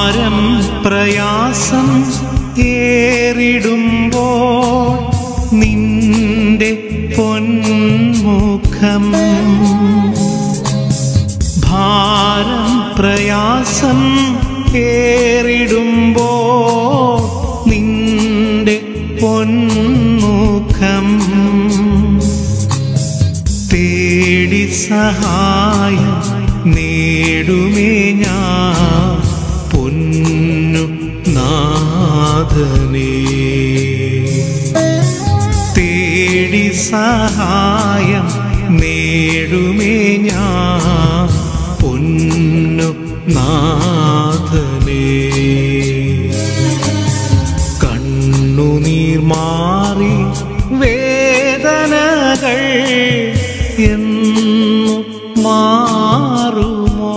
ഭാരം പ്രയാസം ഏറിടുമ്പോൾ നിന്റെ പൊന്മുഖം ഭാരം പ്രയാസം ഏറിടുമ്പോ നിന്റെ പൊന്മുഖം തേടി സഹായം നേടുമേ ഞാൻ പൊന്നു നാഥനേ തേടി സഹായം നേടുമേ ഞാൻ പൊന്നു നാഥനേ കണ്ണുനീർ മാറി വേദനകൾ എന്നു മാറുമോ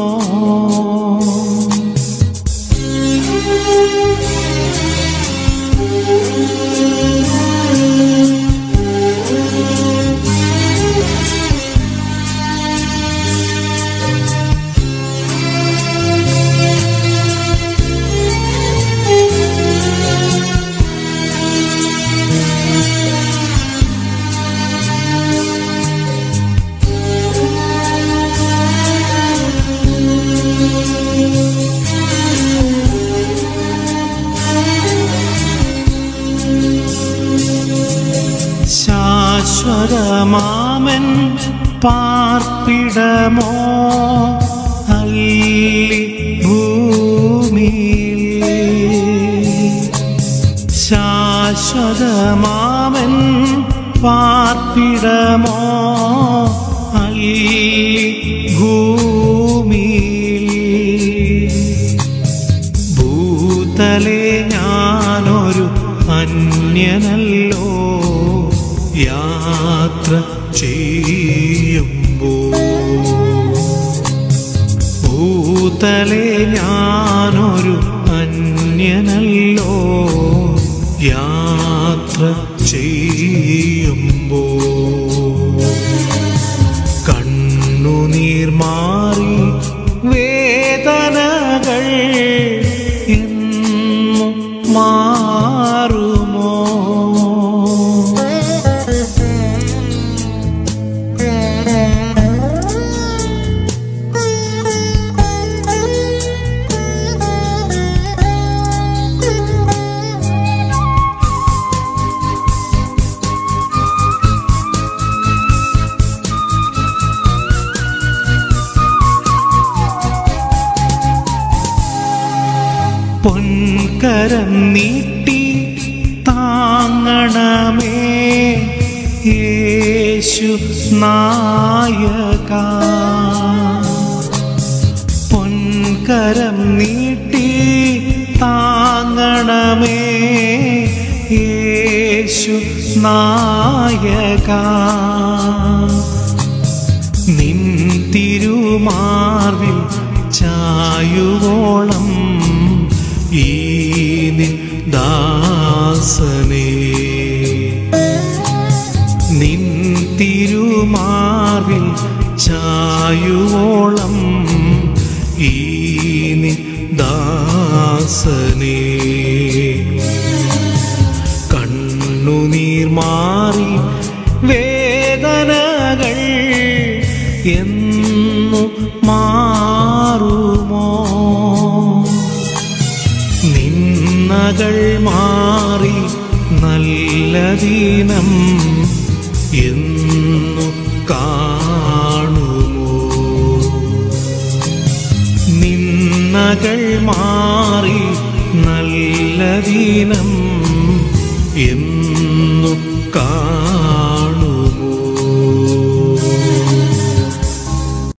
ശാശ്വതമാമൻ പാർപ്പിടമോ അല്ലി ഭൂമിയിൽ ശാശ്വതമാമൻ പാർപ്പിടമോ അല്ലി ഭൂമിയിൽ ഭൂതലെ ഞാനൊരു അന്യനല്ലോ യാത്ര ചെയ്യുമ്പോ ഭൂതലെ ഞാനൊരു അന്യനല്ലോ യാത്ര ചെയ്യുമ്പോ കണ്ണുനീർ മാറി വേദനകൾ എന്നും മാറുമോ പൊൻകരം നീട്ടി താങ്ങണമേ യേശു നായക പൊൻകരം നീട്ടി താങ്ങണമേ യേശു നായക നിൻ തിരുമാർവിൽ ചായുവോളം ഈ നിൻ ദാസനേ നിൻ തിരുമാർവിൽ ചായുവോളം ഈ നിൻ ദാസനേ കണ്ണുനീർ മാറി വേദനകൾ എന്നു മാറുമോ നിന്നകൾ മാറി നല്ല ദിനം എന്നു കാണുമോ നിന്നകൾ മാറി നല്ല ദിനം എന്നു കാണുമോ